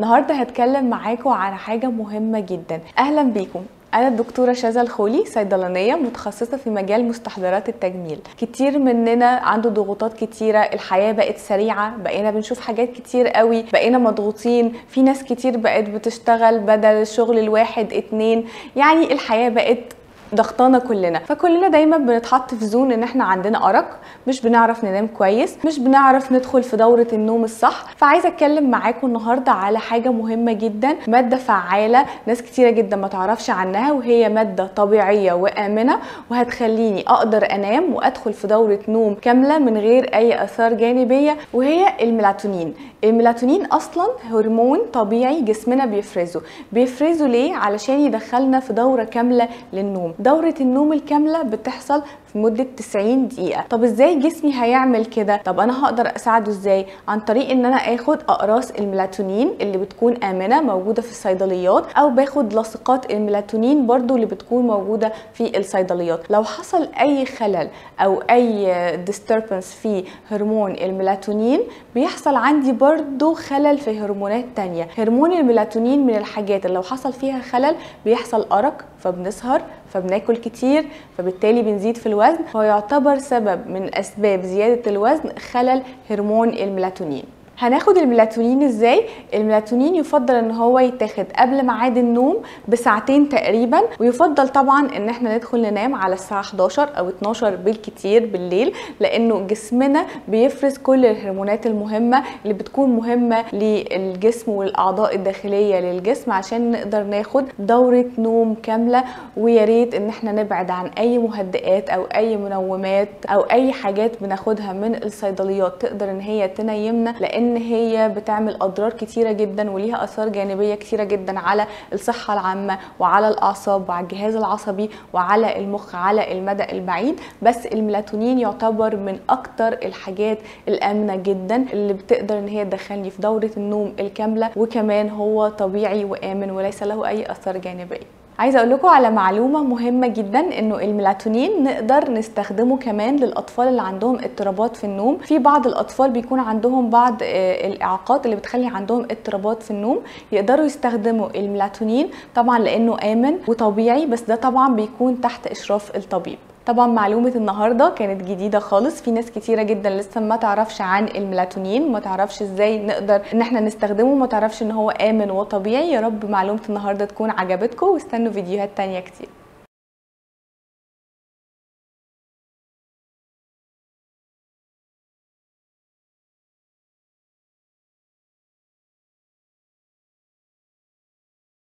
النهارده هتكلم معاكم عن حاجه مهمه جدا اهلا بيكم أنا الدكتورة شاذة الخولي صيدلانية متخصصة في مجال مستحضرات التجميل كتير مننا عنده ضغوطات كتيرة الحياة بقت سريعة بقينا بنشوف حاجات كتير قوي بقينا مضغوطين في ناس كتير بقت بتشتغل بدل الشغل الواحد اتنين يعني الحياة بقت ضغطانا كلنا فكلنا دايما بنتحط في زون ان احنا عندنا ارق مش بنعرف ننام كويس مش بنعرف ندخل في دوره النوم الصح فعايزه اتكلم معاكم النهارده على حاجه مهمه جدا ماده فعاله ناس كتيره جدا ما تعرفش عنها وهي ماده طبيعيه وامنه وهتخليني اقدر انام وادخل في دوره نوم كامله من غير اي اثار جانبيه وهي الميلاتونين الميلاتونين اصلا هرمون طبيعي جسمنا بيفرزه بيفرزه ليه علشان يدخلنا في دوره كامله للنوم دورة النوم الكاملة بتحصل في مدة 90 دقيقة طب ازاي جسمي هيعمل كده طب انا هقدر اساعده ازاي عن طريق ان انا اخد اقراص الميلاتونين اللي بتكون امنة موجودة في الصيدليات او باخد لاصقات الميلاتونين برضو اللي بتكون موجودة في الصيدليات لو حصل اي خلل او اي disturbance في هرمون الميلاتونين بيحصل عندي برضو خلل في هرمونات تانية هرمون الميلاتونين من الحاجات اللي لو حصل فيها خلل بيحصل ارق فبنسهر فبناكل كتير فبالتالي بنزيد في الوزن هو يعتبر سبب من اسباب زياده الوزن خلل هرمون الميلاتونين هناخد الميلاتونين ازاي الميلاتونين يفضل ان هو يتاخد قبل ميعاد النوم بساعتين تقريبا ويفضل طبعا ان احنا ندخل ننام على الساعه 11 او 12 بالكتير بالليل لانه جسمنا بيفرز كل الهرمونات المهمه اللي بتكون مهمه للجسم والاعضاء الداخليه للجسم عشان نقدر ناخد دوره نوم كامله ويا ريت ان احنا نبعد عن اي مهدئات او اي منومات او اي حاجات بناخدها من الصيدليات تقدر ان هي تنيمنا لان ان هي بتعمل اضرار كتيره جدا وليها اثار جانبيه كتيره جدا على الصحه العامه وعلى الاعصاب وعلى الجهاز العصبي وعلى المخ على المدى البعيد بس الميلاتونين يعتبر من اكتر الحاجات الامنه جدا اللي بتقدر ان هي تدخلني في دوره النوم الكامله وكمان هو طبيعي وامن وليس له اي اثار جانبيه عايزه اقول لكم على معلومه مهمه جدا انه الميلاتونين نقدر نستخدمه كمان للاطفال اللي عندهم اضطرابات في النوم في بعض الاطفال بيكون عندهم بعض الاعاقات اللي بتخلي عندهم اضطرابات في النوم يقدروا يستخدموا الميلاتونين طبعا لانه امن وطبيعي بس ده طبعا بيكون تحت اشراف الطبيب طبعا معلومة النهاردة كانت جديدة خالص في ناس كتيرة جدا لسه ما تعرفش عن الميلاتونين ما تعرفش ازاي نقدر ان احنا نستخدمه ما تعرفش ان هو امن وطبيعي يا رب معلومة النهاردة تكون عجبتكم واستنوا فيديوهات تانية كتير